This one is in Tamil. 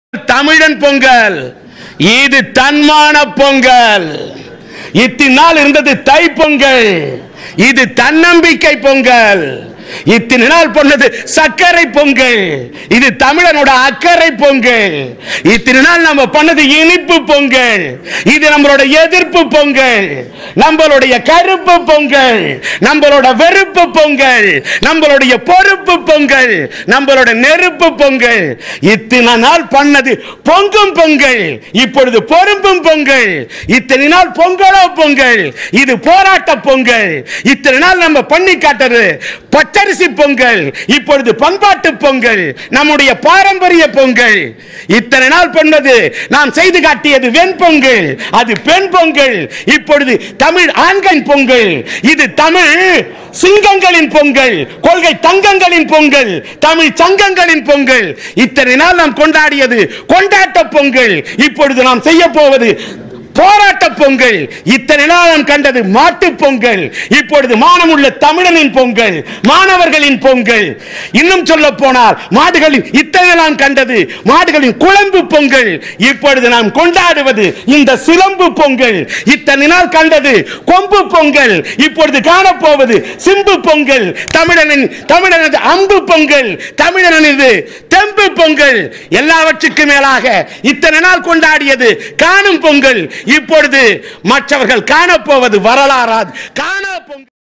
தமிழன் பொங்கல் இது தன்மான பொங்கல் இத்தனை நாள் இருந்தது தை பொங்கல் இது தன்னம்பிக்கை பொங்கல் இத்தனை நாள் பொன்னது சர்க்கரை பொங்கல் இது தமிழனோட அக்கறை பொங்கல் இத்தனை நாள் நம்ம பண்ணது இனிப்பு பொங்கல் இது நம்மளோட எதிர்ப்பு பொங்கல் நம்மளுடைய கருப்பு பொங்கல் நம்மளோட வெறுப்பு பொங்கல் நம்மளுடைய பொறுப்பு பொங்கல் நம்மளோட நெருப்பு பொங்கல் இத்தனை நாள் பண்ணது பொங்கும் பொங்கல் இப்பொழுது பொறுப்பும் பொங்கல் இத்தனை நாள் பொங்கலோ பொங்கல் இது போராட்ட பொங்கல் இத்தனை நாள் நம்ம பண்ணி காட்டுறது பச்சரிசி பொங்கல் இப்பொழுது பண்பாட்டு பொங்கல் நம்முடைய பாரம்பரிய பொங்கல் இத்தனை நாள் பண்ணது நாம் செய்து காட்டியது வெண்பொங்கல் அது பெண் பொங்கல் இப்பொழுது தமிழ் ஆண்களின் பொங்கல் இது தமிழ் சிங்கங்களின் பொங்கல் கொள்கை தங்கங்களின் பொங்கல் தமிழ் சங்கங்களின் பொங்கல் இத்தனை நாள் நாம் கொண்டாடியது கொண்டாட்ட பொங்கல் இப்பொழுது நாம் செய்ய போவது போராட்ட பொங்கல் இத்தனை நாள் நாம் கண்டது மாட்டு பொங்கல் இப்பொழுது மானமுள்ள தமிழனின் பொங்கல் மாணவர்களின் பொங்கல் இன்னும் சொல்ல போனால் மாடுகளின் இத்தனை நாம் கண்டது மாடுகளின் குழம்பு பொங்கல் இப்பொழுது நாம் கொண்டாடுவது இந்த சிலம்பு பொங்கல் இத்தனை நாள் கண்டது கொம்பு பொங்கல் இப்பொழுது காணப்போவது சிம்பு பொங்கல் தமிழனின் தமிழனது அம்பு பொங்கல் தமிழனது தெம்பு பொங்கல் எல்லாவற்றுக்கும் மேலாக இத்தனை நாள் கொண்டாடியது காணும் பொங்கல் இப்பொழுது மற்றவர்கள் காணப்போவது வரலாறாது காண பொங்கல்